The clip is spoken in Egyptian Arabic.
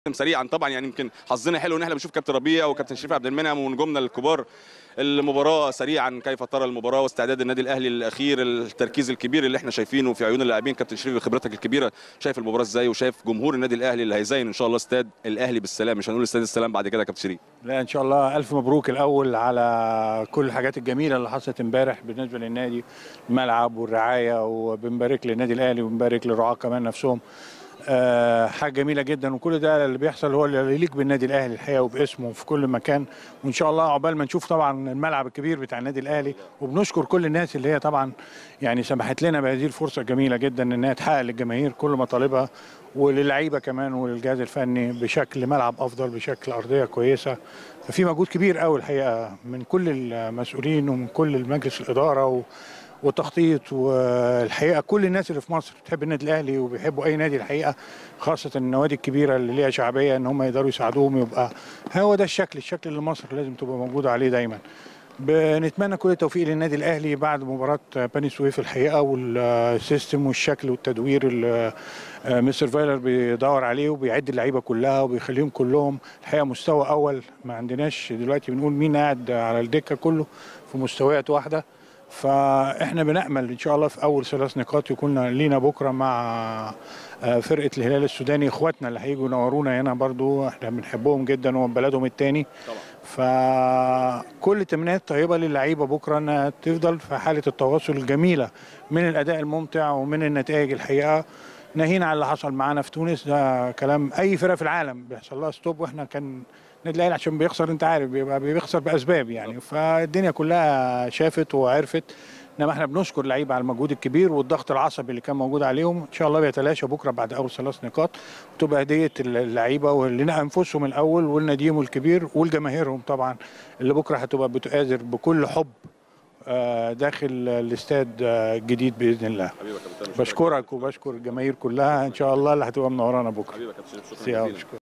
سريعا طبعا يعني يمكن حظنا حلو ان احنا بنشوف كابتن ربيع وكابتن شريف عبد المنعم ونجومنا الكبار المباراه سريعا كيف ترى المباراه واستعداد النادي الاهلي الاخير التركيز الكبير اللي احنا شايفينه في عيون اللاعبين كابتن شريف بخبرتك الكبيره شايف المباراه ازاي وشايف جمهور النادي الاهلي اللي هيزين ان شاء الله استاد الاهلي بالسلام مش هنقول استاد السلام بعد كده يا كابتن شريف لا ان شاء الله الف مبروك الاول على كل الحاجات الجميله اللي حصلت امبارح بالنسبه للنادي الملعب والرعايه وبنبارك للنادي الاهلي وبنبارك للرعاه كمان نفسهم آه، حاجه جميله جدا وكل ده اللي بيحصل هو اللي يليق بالنادي الاهلي الحقيقه وباسمه في كل مكان وان شاء الله عقبال ما نشوف طبعا الملعب الكبير بتاع النادي الاهلي وبنشكر كل الناس اللي هي طبعا يعني سمحت لنا بهذه الفرصه الجميله جدا انها تحقق للجماهير كل مطالبها وللعيبه كمان وللجهاز الفني بشكل ملعب افضل بشكل ارضيه كويسه ففي مجهود كبير قوي الحقيقه من كل المسؤولين ومن كل المجلس الاداره و والتخطيط والحقيقه كل الناس اللي في مصر بتحب النادي الاهلي وبيحبوا اي نادي الحقيقه خاصه النوادي الكبيره اللي ليها شعبيه ان هم يقدروا يساعدوهم يبقى هو ده الشكل الشكل اللي مصر لازم تبقى موجوده عليه دايما بنتمنى كل التوفيق للنادي الاهلي بعد مباراه بني سويف الحقيقه والسيستم والشكل والتدوير اللي مستر فايلر بيدور عليه وبيعد اللعيبه كلها وبيخليهم كلهم الحقيقه مستوى اول ما عندناش دلوقتي بنقول مين قاعد على الدكه كله في مستويات واحده فاحنا بنامل ان شاء الله في اول ثلاث نقاط يكون لينا بكره مع فرقه الهلال السوداني اخواتنا اللي هيجوا ينورونا هنا برضو احنا بنحبهم جدا وهم بلدهم الثاني فكل التمنيات طيبه للعيبه بكره انها تفضل في حاله التواصل الجميله من الاداء الممتع ومن النتائج الحقيقه ناهينا على اللي حصل معانا في تونس ده كلام اي فرقه في العالم بيحصل لها ستوب واحنا كان النادي الاهلي عشان بيخسر انت عارف بيبقى بيخسر باسباب يعني فالدنيا كلها شافت وعرفت انما احنا بنشكر اللعيبه على المجهود الكبير والضغط العصبي اللي كان موجود عليهم ان شاء الله بيتلاشى بكره بعد اول ثلاث نقاط وتبقى هديه اللعيبه ولنا انفسهم الاول ولناديهم الكبير ولجماهيرهم طبعا اللي بكره هتبقى بتؤازر بكل حب داخل الاستاد الجديد باذن الله بشكرك وبشكر الجماهير كلها ان شاء الله اللي هتبقى منورانا بكره حبيبي يا كابتن شريف شكرا